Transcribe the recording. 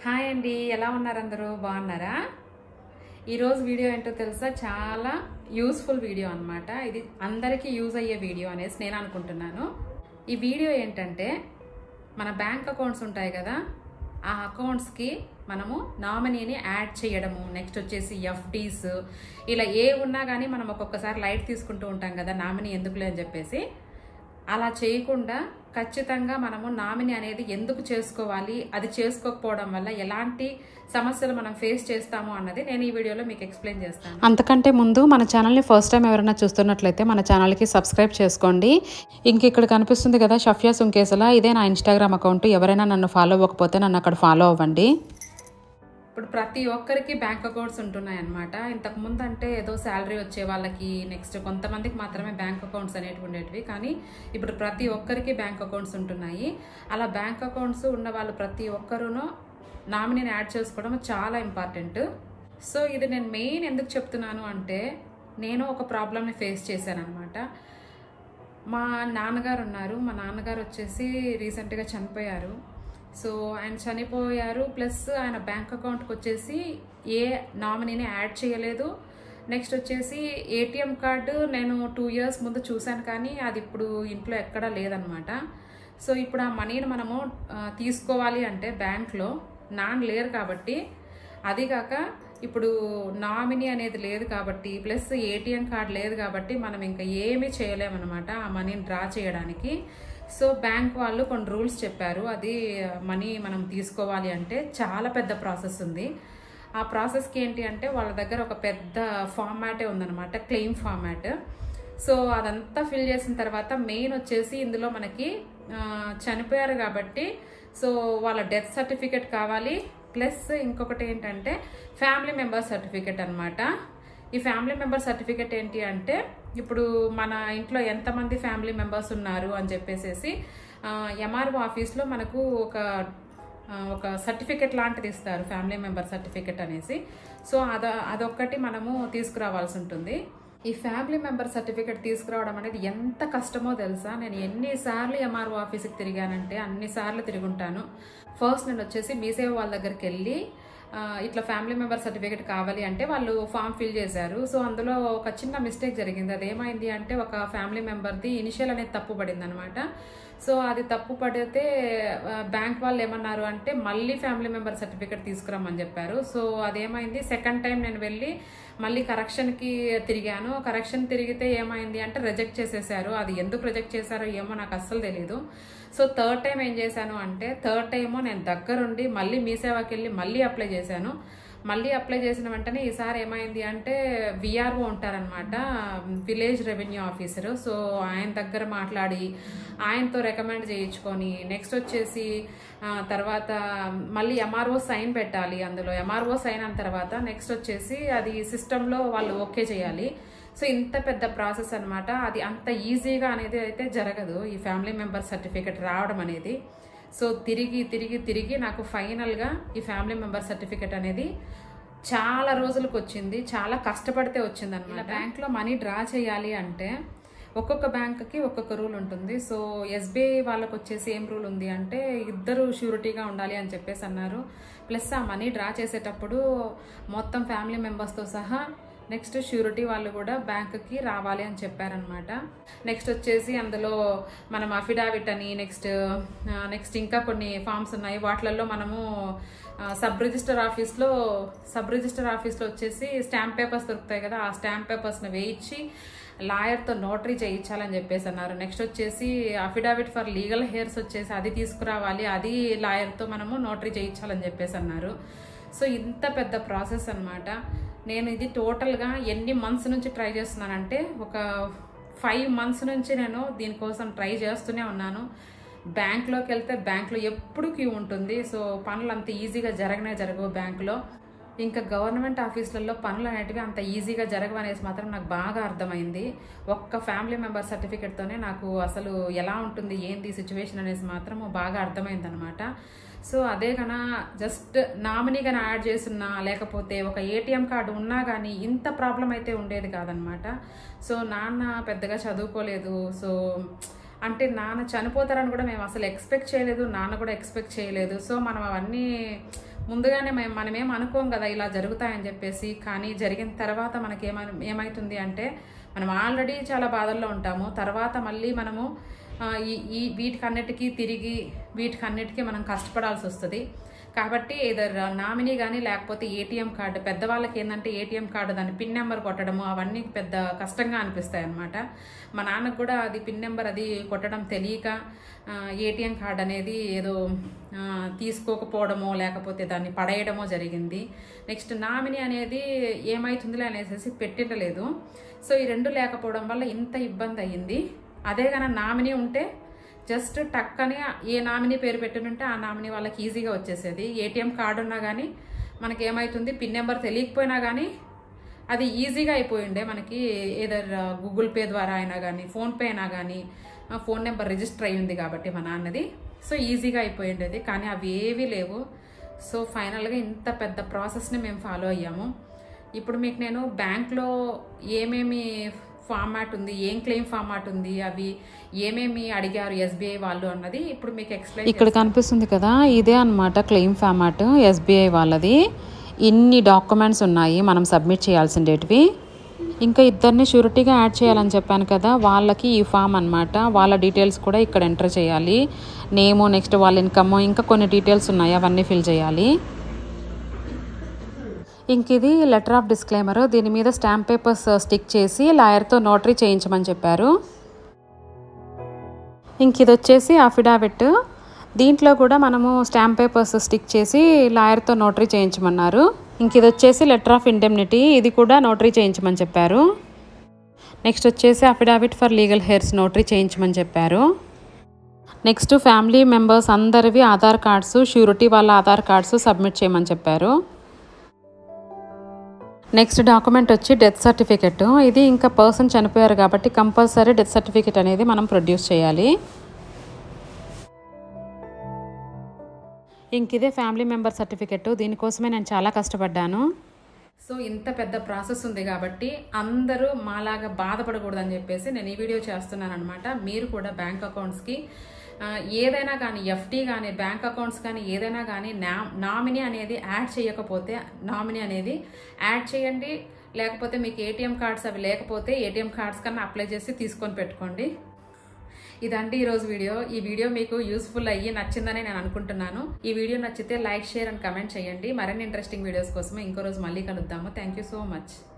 hi అండి ఎలా ఉన్నారు అందరూ బాగున్నారా ఈరోజు వీడియో ఏంటో తెలుసా చాలా యూస్ఫుల్ వీడియో అన్నమాట ఇది అందరికీ యూజ్ అయ్యే వీడియో అనేసి నేను అనుకుంటున్నాను ఈ వీడియో ఏంటంటే మన బ్యాంక్ అకౌంట్స్ ఉంటాయి కదా ఆ అకౌంట్స్కి మనము నామినీని యాడ్ చేయడము నెక్స్ట్ వచ్చేసి ఎఫ్డీస్ ఇలా ఏ ఉన్నా కానీ మనం ఒక్కొక్కసారి లైట్ తీసుకుంటూ ఉంటాం కదా నామినీ ఎందుకులే అని చెప్పేసి అలా చేయకుండా ఖచ్చితంగా మనము నామినీ అనేది ఎందుకు చేసుకోవాలి అది చేసుకోకపోవడం వల్ల ఎలాంటి సమస్యలు మనం ఫేస్ చేస్తాము అన్నది నేను ఈ వీడియోలో మీకు ఎక్స్ప్లెయిన్ చేస్తాను అంతకంటే ముందు మన ఛానల్ని ఫస్ట్ టైం ఎవరైనా చూస్తున్నట్లయితే మన ఛానల్కి సబ్స్క్రైబ్ చేసుకోండి ఇంక ఇక్కడ కనిపిస్తుంది కదా షఫియా సుంకేసలా ఇదే నా ఇన్స్టాగ్రామ్ అకౌంట్ ఎవరైనా నన్ను ఫాలో అవ్వకపోతే నన్ను అక్కడ ఫాలో అవ్వండి ఇప్పుడు ప్రతి ఒక్కరికి బ్యాంక్ అకౌంట్స్ ఉంటున్నాయి అనమాట ఇంతకు ముందు అంటే ఏదో శాలరీ వచ్చే వాళ్ళకి నెక్స్ట్ కొంతమందికి మాత్రమే బ్యాంక్ అకౌంట్స్ అనేటివి ఉండేటివి కానీ ఇప్పుడు ప్రతి ఒక్కరికి బ్యాంక్ అకౌంట్స్ ఉంటున్నాయి అలా బ్యాంక్ అకౌంట్స్ ఉన్న వాళ్ళు ప్రతి ఒక్కరూను నామినీని యాడ్ చేసుకోవడం చాలా ఇంపార్టెంట్ సో ఇది నేను మెయిన్ ఎందుకు చెప్తున్నాను అంటే నేను ఒక ప్రాబ్లమ్ని ఫేస్ చేశాను అనమాట మా నాన్నగారు ఉన్నారు మా నాన్నగారు వచ్చేసి రీసెంట్గా చనిపోయారు సో ఆయన చనిపోయారు ప్లస్ ఆయన బ్యాంక్ అకౌంట్కి వచ్చేసి ఏ నామినీని యాడ్ చేయలేదు నెక్స్ట్ వచ్చేసి ఏటీఎం కార్డు నేను టూ ఇయర్స్ ముందు చూశాను కానీ అది ఇప్పుడు ఇంట్లో ఎక్కడా లేదనమాట సో ఇప్పుడు ఆ మనీని మనము ఆ, తీసుకోవాలి అంటే బ్యాంక్లో నాన్న లేరు కాబట్టి అది కాక ఇప్పుడు నామినీ అనేది లేదు కాబట్టి ప్లస్ ఏటీఎం కార్డ్ లేదు కాబట్టి మనం ఇంకా ఏమీ చేయలేమన్నమాట ఆ మనీని డ్రా చేయడానికి సో బ్యాంక్ వాళ్ళు కొన్ని రూల్స్ చెప్పారు అది మనీ మనం తీసుకోవాలి అంటే చాలా పెద్ద ప్రాసెస్ ఉంది ఆ ప్రాసెస్కి ఏంటి అంటే వాళ్ళ దగ్గర ఒక పెద్ద ఫార్మాటే ఉందన్నమాట క్లెయిమ్ ఫార్మాట్ సో అదంతా ఫిల్ చేసిన తర్వాత మెయిన్ వచ్చేసి ఇందులో మనకి ఆ, చనిపోయారు కాబట్టి సో వాళ్ళ డెత్ సర్టిఫికేట్ కావాలి ప్లస్ ఇంకొకటి ఏంటంటే ఫ్యామిలీ మెంబర్ సర్టిఫికేట్ అన్నమాట ఈ ఫ్యామిలీ మెంబర్ సర్టిఫికేట్ ఏంటి అంటే ఇప్పుడు మన ఇంట్లో ఎంతమంది ఫ్యామిలీ మెంబర్స్ ఉన్నారు అని చెప్పేసేసి ఎంఆర్ఓ ఆఫీస్లో మనకు ఒక ఆ, ఒక సర్టిఫికెట్ లాంటిది ఇస్తారు ఫ్యామిలీ మెంబర్ సర్టిఫికెట్ అనేసి సో అద అదొక్కటి మనము తీసుకురావాల్సి ఉంటుంది ఈ ఫ్యామిలీ మెంబర్ సర్టిఫికెట్ తీసుకురావడం అనేది ఎంత కష్టమో తెలుసా నేను ఎన్నిసార్లు ఎంఆర్ఓ ఆఫీస్కి తిరిగానంటే అన్నిసార్లు తిరుగుంటాను ఫస్ట్ నేను వచ్చేసి మీసేవ వాళ్ళ దగ్గరికి వెళ్ళి ఆ, ఇట్లా ఫ్యామిలీ మెంబర్ సర్టిఫికేట్ కావాలి అంటే వాళ్ళు ఫామ్ ఫిల్ చేశారు సో అందులో ఒక చిన్న మిస్టేక్ జరిగింది అది ఏమైంది అంటే ఒక ఫ్యామిలీ మెంబర్ది ఇనిషియల్ అనేది తప్పు పడింది అనమాట సో అది తప్పు పడితే ఆ, బ్యాంక్ వాళ్ళు ఏమన్నారు అంటే మళ్ళీ ఫ్యామిలీ మెంబర్ సర్టిఫికేట్ తీసుకురమ్మని చెప్పారు సో అదేమైంది సెకండ్ టైం నేను వెళ్ళి మళ్ళీ కరెక్షన్కి తిరిగాను కరెక్షన్ తిరిగితే ఏమైంది అంటే రిజెక్ట్ చేసేసారు అది ఎందుకు రిజెక్ట్ చేశారో ఏమో నాకు అస్సలు తెలీదు సో థర్డ్ టైం ఏం చేశాను అంటే థర్డ్ టైము నేను దగ్గరుండి మళ్ళీ మీ సేవకి వెళ్ళి మళ్ళీ అప్లై చేశాను మళ్ళీ అప్లై చేసిన వెంటనే ఈసారి ఏమైంది అంటే విఆర్ఓ ఉంటారనమాట విలేజ్ రెవెన్యూ ఆఫీసర్ సో ఆయన దగ్గర మాట్లాడి ఆయనతో రికమెండ్ చేయించుకొని నెక్స్ట్ వచ్చేసి ఆ, తర్వాత మళ్ళీ ఎంఆర్ఓ సైన్ పెట్టాలి అందులో ఎంఆర్ఓ సైన్ అయిన తర్వాత నెక్స్ట్ వచ్చేసి అది సిస్టంలో వాళ్ళు ఓకే చేయాలి సో ఇంత పెద్ద ప్రాసెస్ అన్నమాట అది అంత ఈజీగా అనేది అయితే జరగదు ఈ ఫ్యామిలీ మెంబర్ సర్టిఫికేట్ రావడం అనేది సో తిరిగి తిరిగి తిరిగి నాకు ఫైనల్గా ఈ ఫ్యామిలీ మెంబర్ సర్టిఫికేట్ అనేది చాలా రోజులకు వచ్చింది చాలా కష్టపడితే వచ్చింది అనమాట బ్యాంక్లో మనీ డ్రా చేయాలి అంటే ఒక్కొక్క బ్యాంక్కి ఒక్కొక్క రూల్ ఉంటుంది సో ఎస్బీఐ వాళ్ళకి వచ్చేసి ఏం రూల్ ఉంది అంటే ఇద్దరు షూరిటీగా ఉండాలి అని చెప్పేసి అన్నారు ప్లస్ ఆ మనీ డ్రా చేసేటప్పుడు మొత్తం ఫ్యామిలీ మెంబర్స్తో సహా నెక్స్ట్ షూరిటీ వాళ్ళు కూడా బ్యాంకుకి రావాలి అని చెప్పారనమాట నెక్స్ట్ వచ్చేసి అందులో మనం అఫిడావిట్ అని నెక్స్ట్ నెక్స్ట్ ఇంకా కొన్ని ఫామ్స్ ఉన్నాయి వాటిలలో మనము ఆ, సబ్ రిజిస్టర్ ఆఫీస్లో సబ్ రిజిస్టర్ ఆఫీస్లో వచ్చేసి స్టాంప్ పేపర్స్ దొరుకుతాయి కదా ఆ స్టాంప్ పేపర్స్ని వేయించి లాయర్తో నోటరీ చేయించాలని చెప్పేసి అన్నారు నెక్స్ట్ వచ్చేసి అఫిడావిట్ ఫర్ లీగల్ హెయిర్స్ వచ్చేసి అది తీసుకురావాలి అది లాయర్తో మనము నోటరీ చేయించాలని చెప్పేసి అన్నారు సో ఇంత పెద్ద ప్రాసెస్ అన్నమాట నేను ఇది టోటల్గా ఎన్ని మంత్స్ నుంచి ట్రై చేస్తున్నానంటే ఒక ఫైవ్ మంత్స్ నుంచి నేను దీనికోసం ట్రై చేస్తూనే ఉన్నాను బ్యాంక్లోకి వెళ్తే బ్యాంక్లో ఎప్పుడు క్యూ ఉంటుంది సో పనులు అంత ఈజీగా జరగనే జరగవు బ్యాంకులో ఇంకా గవర్నమెంట్ ఆఫీసులలో పనులు అనేటివి అంత ఈజీగా జరగవు అనేసి మాత్రం నాకు బాగా అర్థమైంది ఒక్క ఫ్యామిలీ మెంబర్ సర్టిఫికేట్తోనే నాకు అసలు ఎలా ఉంటుంది ఏంది సిచ్యువేషన్ అనేసి మాత్రం బాగా అర్థమైంది అనమాట సో అదే కన జస్ట్ నామినీ కానీ యాడ్ చేస్తున్నా లేకపోతే ఒక ఏటీఎం కార్డు ఉన్నా కానీ ఇంత ప్రాబ్లం అయితే ఉండేది కాదనమాట సో నాన్న పెద్దగా చదువుకోలేదు సో అంటే నాన్న చనిపోతారని కూడా మేము అసలు ఎక్స్పెక్ట్ చేయలేదు నాన్న కూడా ఎక్స్పెక్ట్ చేయలేదు సో మనం అవన్నీ ముందుగానే మేము మనమేం అనుకోం కదా ఇలా జరుగుతాయని చెప్పేసి కానీ జరిగిన తర్వాత మనకి ఏమ ఏమవుతుంది అంటే మనం ఆల్రెడీ చాలా బాధల్లో ఉంటాము తర్వాత మళ్ళీ మనము ఆ, ఈ ఈ వీటికన్నిటికీ తిరిగి వీటికన్నిటికీ మనం కష్టపడాల్సి వస్తుంది కాబట్టి ఏదర్ నామినీ కానీ లేకపోతే ఏటీఎం కార్డు పెద్దవాళ్ళకి ఏంటంటే ఏటీఎం కార్డు దాని పిన్ నెంబర్ కొట్టడము అవన్నీ పెద్ద కష్టంగా అనిపిస్తాయి అనమాట మా నాన్నకు కూడా అది పిన్ నెంబర్ అది కొట్టడం తెలియక ఏటీఎం కార్డు అనేది ఏదో ఆ, తీసుకోకపోవడమో లేకపోతే దాన్ని పడేయడమో జరిగింది నెక్స్ట్ నామినీ అనేది ఏమవుతుందిలే అనేసి పెట్టిండలేదు సో ఈ రెండు లేకపోవడం వల్ల ఇంత ఇబ్బంది అయ్యింది అదే కానీ నామినీ ఉంటే జస్ట్ టక్ అని ఏ నామినీ పేరు పెట్టినుంటే ఆ నామినీ వాళ్ళకి ఈజీగా వచ్చేసేది ఏటీఎం కార్డు ఉన్నా కానీ మనకి ఏమవుతుంది పిన్ నెంబర్ తెలియకపోయినా కానీ అది ఈజీగా అయిపోయిండే మనకి ఏదర్ గూగుల్ పే ద్వారా అయినా కానీ ఫోన్పే అయినా కానీ ఫోన్ నెంబర్ రిజిస్టర్ అయ్యింది కాబట్టి మా నాన్నది సో ఈజీగా అయిపోయిండేది కానీ అవి ఏవీ లేవు సో ఫైనల్గా ఇంత పెద్ద ప్రాసెస్ని మేము ఫాలో అయ్యాము ఇప్పుడు మీకు నేను బ్యాంక్లో ఏమేమి ఫార్మాట్ ఉంది ఏం క్లెయిమ్ ఫార్మాట్ ఉంది అవి ఏమేమి అడిగారు ఎస్బీఐ వాళ్ళు అన్నది ఇప్పుడు మీకు ఎక్స్ప్లెయిన్ ఇక్కడ కనిపిస్తుంది కదా ఇదే అన్నమాట క్లెయిమ్ ఫార్మాట్ ఎస్బీఐ వాళ్ళది ఇన్ని డాక్యుమెంట్స్ ఉన్నాయి మనం సబ్మిట్ చేయాల్సిండేటివి ఇంకా ఇద్దరిని షూరిటీగా యాడ్ చేయాలని చెప్పాను కదా వాళ్ళకి ఈ ఫామ్ అన్నమాట వాళ్ళ డీటెయిల్స్ కూడా ఇక్కడ ఎంటర్ చేయాలి నేము నెక్స్ట్ వాళ్ళ ఇన్కమ్ ఇంకా కొన్ని డీటెయిల్స్ ఉన్నాయి అవన్నీ ఫిల్ చేయాలి ఇంక ఇది లెటర్ ఆఫ్ డిస్క్లైమర్ దీని మీద స్టాంప్ పేపర్స్ స్టిక్ చేసి లాయర్తో నోటరీ చేయించమని చెప్పారు ఇంక ఇది వచ్చేసి అఫిడావిట్ దీంట్లో కూడా మనము స్టాంప్ పేపర్స్ స్టిక్ చేసి లాయర్తో నోటరీ చేయించమన్నారు ఇంక ఇది వచ్చేసి లెటర్ ఆఫ్ ఇండెమ్నిటీ ఇది కూడా నోటరీ చేయించమని చెప్పారు నెక్స్ట్ వచ్చేసి affidavit for legal heirs notary చేయించమని చెప్పారు నెక్స్ట్ ఫ్యామిలీ మెంబర్స్ అందరివి ఆధార్ కార్డ్స్ షూరిటీ వాళ్ళ ఆధార్ కార్డ్స్ సబ్మిట్ చేయమని చెప్పారు నెక్స్ట్ డాక్యుమెంట్ వచ్చి డెత్ సర్టిఫికెట్ ఇది ఇంకా పర్సన్ చనిపోయారు కాబట్టి కంపల్సరీ డెత్ సర్టిఫికెట్ అనేది మనం ప్రొడ్యూస్ చేయాలి ఇంక ఇదే ఫ్యామిలీ మెంబర్ సర్టిఫికెట్ దీనికోసమే నేను చాలా కష్టపడ్డాను సో ఇంత పెద్ద ప్రాసెస్ ఉంది కాబట్టి అందరూ మాలాగా బాధపడకూడదని చెప్పేసి నేను ఈ వీడియో చేస్తున్నాను అనమాట మీరు కూడా బ్యాంక్ అకౌంట్స్కి ఆ, ఏదైనా కానీ ఎఫ్డి కానీ బ్యాంక్ అకౌంట్స్ కానీ ఏదైనా కానీ నా నామినీ అనేది యాడ్ చేయకపోతే నామినీ అనేది యాడ్ చేయండి లేకపోతే మీకు ఏటీఎం కార్డ్స్ అవి లేకపోతే ఏటీఎం కార్డ్స్ కన్నా అప్లై చేసి తీసుకొని పెట్టుకోండి ఇదండి ఈరోజు వీడియో ఈ వీడియో మీకు యూస్ఫుల్ అయ్యి నచ్చిందని నేను అనుకుంటున్నాను ఈ వీడియో నచ్చితే లైక్ షేర్ అండ్ కమెంట్ చేయండి మరిన్ని ఇంట్రెస్టింగ్ వీడియోస్ కోసం ఇంకో రోజు మళ్ళీ కలుద్దాము థ్యాంక్ యూ సో మచ్